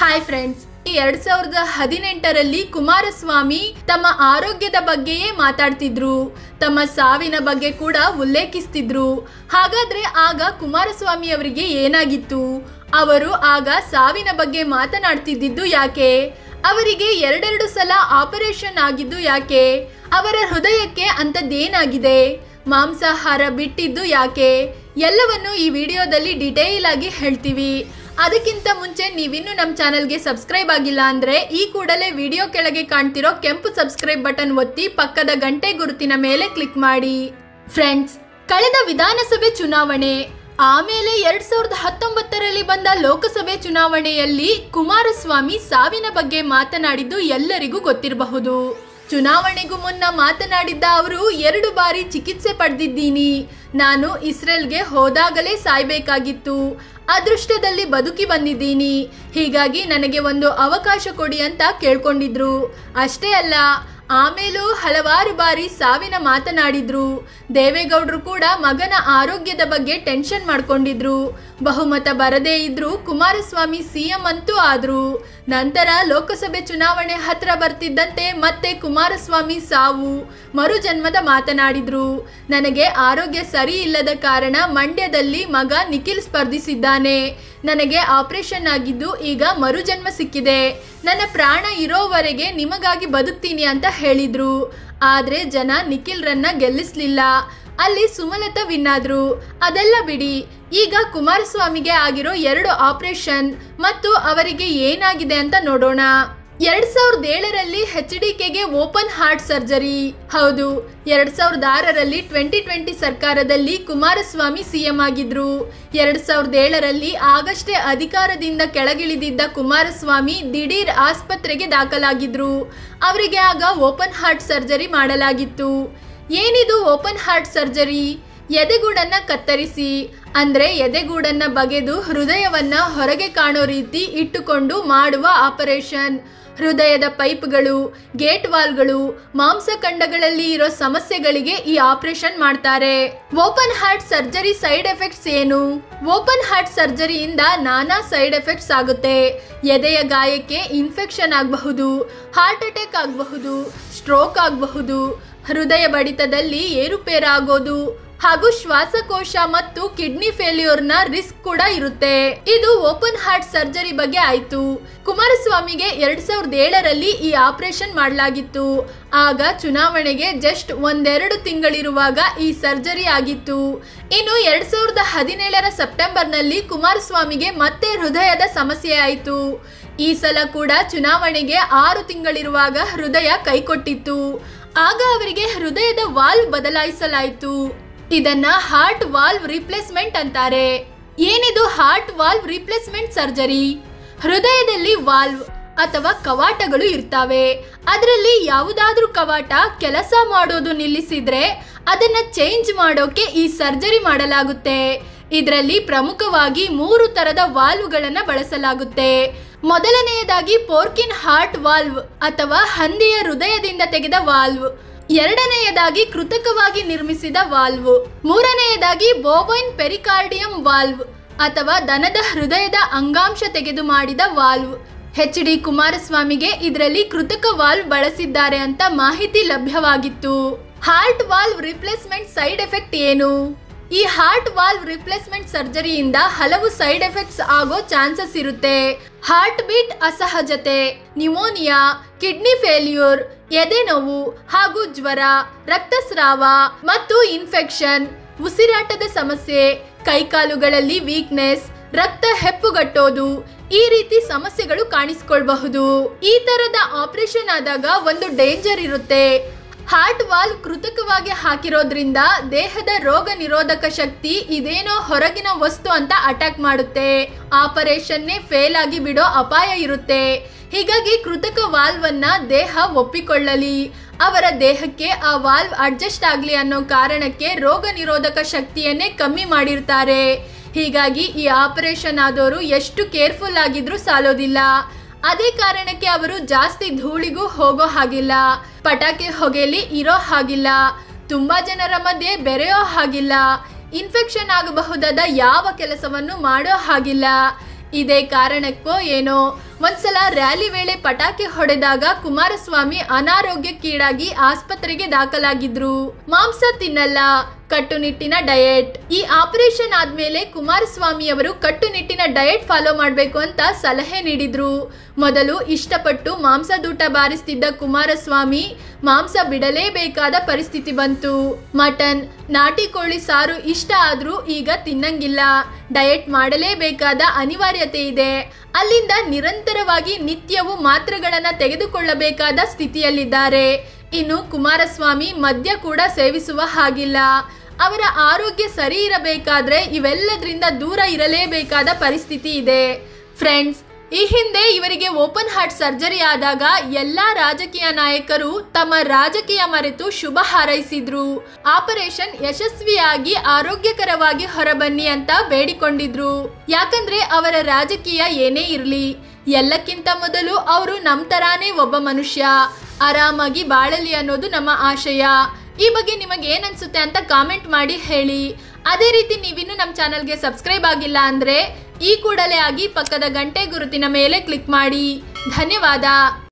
hi friends ಎರಡ್ ಸಾವಿರದ ಹದಿನೆಂಟರಲ್ಲಿ ಕುಮಾರಸ್ವಾಮಿ ತಮ್ಮ ಆರೋಗ್ಯದ ಬಗ್ಗೆಯೇ ಮಾತಾಡ್ತಿದ್ರು ತಮ್ಮ ಸಾವಿನ ಬಗ್ಗೆ ಕೂಡ ಉಲ್ಲೇಖಿಸ್ತಿದ್ರು ಹಾಗಾದ್ರೆ ಆಗ ಕುಮಾರಸ್ವಾಮಿ ಅವರಿಗೆ ಏನಾಗಿತ್ತು ಅವರು ಆಗ ಸಾವಿನ ಬಗ್ಗೆ ಮಾತನಾಡ್ತಿದ್ದಿದ್ದು ಯಾಕೆ ಅವರಿಗೆ ಎರಡೆರಡು ಸಲ ಆಪರೇಷನ್ ಆಗಿದ್ದು ಯಾಕೆ ಅವರ ಹೃದಯಕ್ಕೆ ಅಂಥದ್ದೇನಾಗಿದೆ ಮಾಂಸಾಹಾರ ಬಿಟ್ಟಿದ್ದು ಯಾಕೆ ಎಲ್ಲವನ್ನು ಈ ವಿಡಿಯೋದಲ್ಲಿ ಡಿಟೇಲ್ ಆಗಿ ಹೇಳ್ತೀವಿ ಅದಕ್ಕಿಂತ ಮುಂಚೆ ನೀವಿನ್ನೂ ನಮ್ಮ ಚಾನಲ್ಗೆ ಸಬ್ಸ್ಕ್ರೈಬ್ ಆಗಿಲ್ಲ ಅಂದರೆ ಈ ಕೂಡಲೇ ವಿಡಿಯೋ ಕೆಳಗೆ ಕಾಣ್ತಿರೋ ಕೆಂಪು ಸಬ್ಸ್ಕ್ರೈಬ್ ಬಟನ್ ಒತ್ತಿ ಪಕ್ಕದ ಗಂಟೆ ಗುರುತಿನ ಮೇಲೆ ಕ್ಲಿಕ್ ಮಾಡಿ ಫ್ರೆಂಡ್ಸ್ ಕಳೆದ ವಿಧಾನಸಭೆ ಚುನಾವಣೆ ಆಮೇಲೆ ಎರಡ್ ಸಾವಿರದ ಹತ್ತೊಂಬತ್ತರಲ್ಲಿ ಬಂದ ಲೋಕಸಭೆ ಚುನಾವಣೆಯಲ್ಲಿ ಕುಮಾರಸ್ವಾಮಿ ಸಾವಿನ ಬಗ್ಗೆ ಮಾತನಾಡಿದ್ದು ಎಲ್ಲರಿಗೂ ಗೊತ್ತಿರಬಹುದು ಚುನಾವಣೆಗೂ ಮುನ್ನ ಮಾತನಾಡಿದ್ದ ಅವರು ಎರಡು ಬಾರಿ ಚಿಕಿತ್ಸೆ ಪಡೆದಿದ್ದೀನಿ ನಾನು ಇಸ್ರೇಲ್ಗೆ ಹೋದಾಗಲೇ ಸಾಯ್ಬೇಕಾಗಿತ್ತು ಅದೃಷ್ಟದಲ್ಲಿ ಬದುಕಿ ಬಂದಿದ್ದೀನಿ ಹೀಗಾಗಿ ನನಗೆ ಒಂದು ಅವಕಾಶ ಕೊಡಿ ಅಂತ ಕೇಳ್ಕೊಂಡಿದ್ರು ಅಷ್ಟೇ ಅಲ್ಲ ಆಮೇಲೂ ಹಲವಾರು ಬಾರಿ ಸಾವಿನ ಮಾತನಾಡಿದ್ರು ದೇವೇಗೌಡರು ಕೂಡ ಮಗನ ಆರೋಗ್ಯದ ಬಗ್ಗೆ ಟೆನ್ಷನ್ ಮಾಡ್ಕೊಂಡಿದ್ರು ಬಹುಮತ ಬರದೇ ಇದ್ರು ಕುಮಾರಸ್ವಾಮಿ ಸಿಎಂ ಅಂತೂ ಆದ್ರು ನಂತರ ಲೋಕಸಭೆ ಚುನಾವಣೆ ಹತ್ರ ಬರ್ತಿದ್ದಂತೆ ಮತ್ತೆ ಕುಮಾರಸ್ವಾಮಿ ಸಾವು ಮರುಜನ್ಮದ ಮಾತನಾಡಿದ್ರು ನನಗೆ ಆರೋಗ್ಯ ಸರಿ ಇಲ್ಲದ ಕಾರಣ ಮಂಡ್ಯದಲ್ಲಿ ಮಗ ನಿಖಿಲ್ ಸ್ಪರ್ಧಿಸಿದ್ದಾನೆ ನನಗೆ ಆಪರೇಷನ್ ಆಗಿದ್ದು ಈಗ ಮರುಜನ್ಮ ಸಿಕ್ಕಿದೆ ನನ್ನ ಪ್ರಾಣ ಇರೋವರೆಗೆ ನಿಮಗಾಗಿ ಬದುಕ್ತೀನಿ ಅಂತ ಹೇಳಿದ್ರು ಆದ್ರೆ ಜನ ನಿಖಿಲ್ರನ್ನ ಗೆಲ್ಲಿಸ್ಲಿಲ್ಲ ಅಲ್ಲಿ ಸುಮಲತಾ ವಿನ್ ಆದ್ರು ಅದೆಲ್ಲ ಬಿಡಿ ಈಗ ಕುಮಾರಸ್ವಾಮಿಗೆ ಆಗಿರೋ ಎರಡು ಆಪರೇಷನ್ ಮತ್ತು ಅವರಿಗೆ ಏನಾಗಿದೆ ಅಂತ ನೋಡೋಣ ಎರಡ್ ಸಾವಿರದ ಏಳರಲ್ಲಿ ಎಚ್ ಡಿ ಕೆಗೆ ಓಪನ್ ಹಾರ್ಟ್ ಸರ್ಜರಿ ಹೌದು ಎರಡ್ ಸಾವಿರದ ಆರರಲ್ಲಿ ಟ್ವೆಂಟಿ ಟ್ವೆಂಟಿ ಸರ್ಕಾರದಲ್ಲಿ ಕುಮಾರಸ್ವಾಮಿ ಸಿಎಂ ಆಗಿದ್ರು ಎರಡ್ ಸಾವಿರದ ಏಳರಲ್ಲಿ ಆಗಷ್ಟೇ ಅಧಿಕಾರದಿಂದ ಕೆಳಗಿಳಿದಿದ್ದ ಕುಮಾರಸ್ವಾಮಿ ದಿಢೀರ್ ಆಸ್ಪತ್ರೆಗೆ ದಾಖಲಾಗಿದ್ರು ಅವರಿಗೆ ಆಗ ಓಪನ್ ಹಾರ್ಟ್ ಸರ್ಜರಿ ಮಾಡಲಾಗಿತ್ತು ಏನಿದು ಓಪನ್ ಹಾರ್ಟ್ ಸರ್ಜರಿ ಎದೆಗೂಡನ್ನ ಕತ್ತರಿಸಿ ಅಂದ್ರೆ ಎದೆಗೂಡನ್ನ ಬಗೆದು ಹೃದಯವನ್ನ ಹೊರಗೆ ಕಾಣೋ ರೀತಿ ಇಟ್ಟುಕೊಂಡು ಮಾಡುವ ಆಪರೇಷನ್ ಹೃದಯದ ಪೈಪ್ಗಳು ಗೇಟ್ ವಾಲ್ಗಳು ಮಾಂಸಖಂಡಗಳಲ್ಲಿ ಇರೋ ಸಮಸ್ಯೆಗಳಿಗೆ ಈ ಆಪರೇಷನ್ ಮಾಡ್ತಾರೆ open heart surgery side effects ಏನು ಓಪನ್ ಹಾರ್ಟ್ ಸರ್ಜರಿಯಿಂದ ನಾನಾ ಸೈಡ್ ಎಫೆಕ್ಟ್ಸ್ ಆಗುತ್ತೆ ಎದೆಯ ಗಾಯಕ್ಕೆ ಇನ್ಫೆಕ್ಷನ್ ಆಗಬಹುದು ಹಾರ್ಟ್ ಅಟ್ಯಾಕ್ ಆಗಬಹುದು ಸ್ಟ್ರೋಕ್ ಆಗಬಹುದು ಹೃದಯ ಬಡಿತದಲ್ಲಿ ಏರುಪೇರಾಗೋದು ಹಾಗೂ ಶ್ವಾಸಕೋಶ ಮತ್ತು ಕಿಡ್ನಿ ಫೇಲ್ಯೂರ್ನ ರಿಸ್ಕ್ ಕೂಡ ಇರುತ್ತೆ ಇದು ಓಪನ್ ಹಾರ್ಟ್ ಸರ್ಜರಿ ಬಗ್ಗೆ ಆಯ್ತು ಕುಮಾರಸ್ವಾಮಿಗೆ ಎರಡ್ ಸಾವಿರದ ಏಳರಲ್ಲಿ ಈ ಆಪರೇಷನ್ ಮಾಡಲಾಗಿತ್ತು ಆಗ ಚುನಾವಣೆಗೆ ಜಸ್ಟ್ ಒಂದೆರಡು ತಿಂಗಳಿರುವಾಗ ಈ ಸರ್ಜರಿ ಆಗಿತ್ತು ಇನ್ನು ಎರಡ್ ಸಾವಿರದ ಹದಿನೇಳರ ಸೆಪ್ಟೆಂಬರ್ನಲ್ಲಿ ಕುಮಾರಸ್ವಾಮಿಗೆ ಮತ್ತೆ ಹೃದಯದ ಸಮಸ್ಯೆ ಆಯಿತು ಈ ಸಲ ಕೂಡ ಚುನಾವಣೆಗೆ ಆರು ತಿಂಗಳಿರುವಾಗ ಹೃದಯ ಕೈಕೊಟ್ಟಿತ್ತು ಆಗ ಅವರಿಗೆ ಹೃದಯದ ವಾಲ್ವ್ ಬದಲಾಯಿಸಲಾಯಿತು ಇದನ್ನ ಹಾರ್ಟ್ ವಾಲ್ವ್ ರಿಪ್ಲೇಸ್ಮೆಂಟ್ ಅಂತಾರೆ ಏನಿದು ಹಾರ್ಟ್ ವಾಲ್ವ್ ರಿಪ್ಲೇಸ್ಮೆಂಟ್ ಸರ್ಜರಿ ಹೃದಯದಲ್ಲಿ ವಾಲ್ವ್ ಅಥವಾ ಕವಾಟಗಳು ಇರ್ತವೆ ಅದರಲ್ಲಿ ಯಾವುದಾದ್ರೂ ಕವಾಟ ಕೆಲಸ ಮಾಡೋದು ನಿಲ್ಲಿಸಿದ್ರೆ ಅದನ್ನ ಚೇಂಜ್ ಮಾಡೋಕೆ ಈ ಸರ್ಜರಿ ಮಾಡಲಾಗುತ್ತೆ ಇದರಲ್ಲಿ ಪ್ರಮುಖವಾಗಿ ಮೂರು ತರದ ವಾಲ್ವ್ಗಳನ್ನ ಬಳಸಲಾಗುತ್ತೆ ಮೊದಲನೆಯದಾಗಿ ಪೋರ್ಕಿನ್ ಹಾರ್ಟ್ ವಾಲ್ವ್ ಅಥವಾ ಹಂದಿಯ ಹೃದಯದಿಂದ ತೆಗೆದ ವಾಲ್ವ್ ಎರಡನೆಯದಾಗಿ ಕೃತಕವಾಗಿ ನಿರ್ಮಿಸಿದ ವಾಲ್ವ್ ಮೂರನೆಯದಾಗಿ ಬೋವೈನ್ ಪೆರಿಕಾರ್ಡಿಯಂ ವಾಲ್ವ್ ಅಥವಾ ದನದ ಹೃದಯದ ಅಂಗಾಂಶ ತೆಗೆದು ಮಾಡಿದ ವಾಲ್ವ್ ಎಚ್ ಡಿ ಕುಮಾರಸ್ವಾಮಿಗೆ ಇದರಲ್ಲಿ ಕೃತಕ ವಾಲ್ವ್ ಬಳಸಿದ್ದಾರೆ ಅಂತ ಮಾಹಿತಿ ಲಭ್ಯವಾಗಿತ್ತು heart valve replacement side effect ಏನು ಈ ಹಾರ್ಟ್ ವಾಲ್ವ್ ರಿಪ್ಲೇಸ್ಮೆಂಟ್ ಸರ್ಜರಿಯಿಂದ ಹಲವು ಸೈಡ್ ಎಫೆಕ್ಟ್ಸ್ ಆಗೋ ಚಾನ್ಸಸ್ ಇರುತ್ತೆ ಹಾರ್ಟ್ ಬೀಟ್ ಅಸಹಜತೆ ನ್ಯೂಮೋನಿಯಾ ಕಿಡ್ನಿ ಫೇಲ್ಯೂರ್ ಎದೆ ನೋವು ಹಾಗೂ ಜ್ವರ ರಕ್ತಸ್ರಾವ ಮತ್ತು ಇನ್ಫೆಕ್ಷನ್ ಉಸಿರಾಟದ ಸಮಸ್ಯೆ ಕೈಕಾಲುಗಳಲ್ಲಿ ವೀಕ್ನೆಸ್ ರಕ್ತ ಹೆಪ್ಪುಗಟ್ಟೋದು ಈ ರೀತಿ ಸಮಸ್ಯೆಗಳು ಕಾಣಿಸ್ಕೊಳ್ಬಹುದು ಈ ತರದ ಆಪರೇಷನ್ ಆದಾಗ ಒಂದು ಡೇಂಜರ್ ಇರುತ್ತೆ ಹಾರ್ಟ್ ವಾಲ್ವ್ ಕೃತಕವಾಗಿ ಹಾಕಿರೋದ್ರಿಂದ ದೇಹದ ರೋಗ ನಿರೋಧಕ ಶಕ್ತಿ ಇದೇನೋ ಹೊರಗಿನ ವಸ್ತು ಅಂತ ಅಟ್ಯಾಕ್ ಮಾಡುತ್ತೆ ಆಪರೇಷನ್ನೇ ಫೇಲ್ ಆಗಿ ಬಿಡೋ ಅಪಾಯ ಇರುತ್ತೆ ಹೀಗಾಗಿ ಕೃತಕ ವಾಲ್ವ್ ಅನ್ನ ದೇಹ ಒಪ್ಪಿಕೊಳ್ಳಲಿ ಅವರ ದೇಹಕ್ಕೆ ಆ ವಾಲ್ವ್ ಅಡ್ಜಸ್ಟ್ ಆಗಲಿ ಅನ್ನೋ ಕಾರಣಕ್ಕೆ ರೋಗ ನಿರೋಧಕ ಶಕ್ತಿಯನ್ನೇ ಕಮ್ಮಿ ಮಾಡಿರ್ತಾರೆ ಹೀಗಾಗಿ ಈ ಆಪರೇಷನ್ ಆದವರು ಎಷ್ಟು ಕೇರ್ಫುಲ್ ಆಗಿದ್ರೂ ಸಾಲೋದಿಲ್ಲ ಅದೇ ಕಾರಣಕ್ಕೆ ಅವರು ಜಾಸ್ತಿ ಧೂಳಿಗೂ ಹೋಗೋ ಹಾಗಿಲ್ಲ ಪಟಾಕಿ ಹೊಗೆಲಿ ಇರೋ ಹಾಗಿಲ್ಲ ತುಂಬಾ ಜನರ ಮಧ್ಯೆ ಬೆರೆಯೋ ಹಾಗಿಲ್ಲ ಇನ್ಫೆಕ್ಷನ್ ಆಗಬಹುದಾದ ಯಾವ ಕೆಲಸವನ್ನು ಮಾಡೋ ಹಾಗಿಲ್ಲ ಇದೇ ಕಾರಣಕ್ಕೋ ಏನೋ ಒಂದ್ಸಲ ರ್ಯಾಲಿ ವೇಳೆ ಪಟಾಕಿ ಹೊಡೆದಾಗ ಕುಮಾರಸ್ವಾಮಿ ಅನಾರೋಗ್ಯಕ್ಕೀಡಾಗಿ ಆಸ್ಪತ್ರೆಗೆ ದಾಖಲಾಗಿದ್ರು ಮಾಂಸ ತಿನ್ನಲ್ಲ ಕಟ್ಟುನಿಟ್ಟಿನ ಡಯಟ್ ಈ ಆಪರೇಷನ್ ಆದ್ಮೇಲೆ ಕುಮಾರಸ್ವಾಮಿ ಅವರು ಕಟ್ಟುನಿಟ್ಟಿನ ಡಯಟ್ ಫಾಲೋ ಮಾಡಬೇಕು ಅಂತ ಸಲಹೆ ನೀಡಿದ್ರು ಮೊದಲು ಇಷ್ಟಪಟ್ಟು ಮಾಂಸದೂಟ ಬಾರಿಸ್ತಿದ್ದ ಕುಮಾರಸ್ವಾಮಿ ಮಾಂಸ ಬಿಡಲೇಬೇಕಾದ ಪರಿಸ್ಥಿತಿ ಬಂತು ಮಟನ್ ನಾಟಿ ಕೋಳಿ ಸಾರು ಇಷ್ಟ ಆದ್ರೂ ಈಗ ತಿನ್ನಂಗಿಲ್ಲ ಡಯಟ್ ಮಾಡಲೇಬೇಕಾದ ಅನಿವಾರ್ಯತೆ ಇದೆ ಅಲ್ಲಿಂದ ನಿರಂತರವಾಗಿ ನಿತ್ಯವೂ ಮಾತ್ರೆಗಳನ್ನ ತೆಗೆದುಕೊಳ್ಳಬೇಕಾದ ಸ್ಥಿತಿಯಲ್ಲಿದ್ದಾರೆ ಇನ್ನು ಕುಮಾರಸ್ವಾಮಿ ಮದ್ಯ ಕೂಡ ಸೇವಿಸುವ ಹಾಗಿಲ್ಲ ಅವರ ಆರೋಗ್ಯ ಸರಿ ಇರಬೇಕಾದ್ರೆ ಇವೆಲ್ಲದರಿಂದ ದೂರ ಇರಲೇಬೇಕಾದ ಪರಿಸ್ಥಿತಿ ಇದೆ ಫ್ರೆಂಡ್ಸ್ ಈ ಹಿಂದೆ ಇವರಿಗೆ ಓಪನ್ ಹಾರ್ಟ್ ಸರ್ಜರಿ ಆದಾಗ ಎಲ್ಲಾ ರಾಜಕೀಯ ನಾಯಕರು ತಮ್ಮ ರಾಜಕೀಯ ಮರೆತು ಶುಭ ಹಾರೈಸಿದ್ರು ಆಪರೇಷನ್ ಯಶಸ್ವಿಯಾಗಿ ಆರೋಗ್ಯಕರವಾಗಿ ಹೊರಬನ್ನಿ ಅಂತ ಬೇಡಿಕೊಂಡಿದ್ರು ಯಾಕಂದ್ರೆ ಅವರ ರಾಜಕೀಯ ಏನೇ ಇರಲಿ ಎಲ್ಲಕ್ಕಿಂತ ಮೊದಲು ಅವರು ನಮ್ ತರಾನೇ ಒಬ್ಬ ಮನುಷ್ಯ ಆರಾಮಾಗಿ ಬಾಳಲಿ ಅನ್ನೋದು ನಮ್ಮ ಆಶಯ ಈ ಬಗ್ಗೆ ನಿಮಗೆ ಏನ್ ಅನ್ಸುತ್ತೆ ಅಂತ ಕಾಮೆಂಟ್ ಮಾಡಿ ಹೇಳಿ ಅದೇ ರೀತಿ ನೀವಿನ್ನು ನಮ್ಮ ಚಾನಲ್ಗೆ ಸಬ್ಸ್ಕ್ರೈಬ್ ಆಗಿಲ್ಲ ಅಂದ್ರೆ ಈ ಕೂಡಲೇ ಆಗಿ ಪಕ್ಕದ ಗಂಟೆ ಗುರುತಿನ ಮೇಲೆ ಕ್ಲಿಕ್ ಮಾಡಿ ಧನ್ಯವಾದ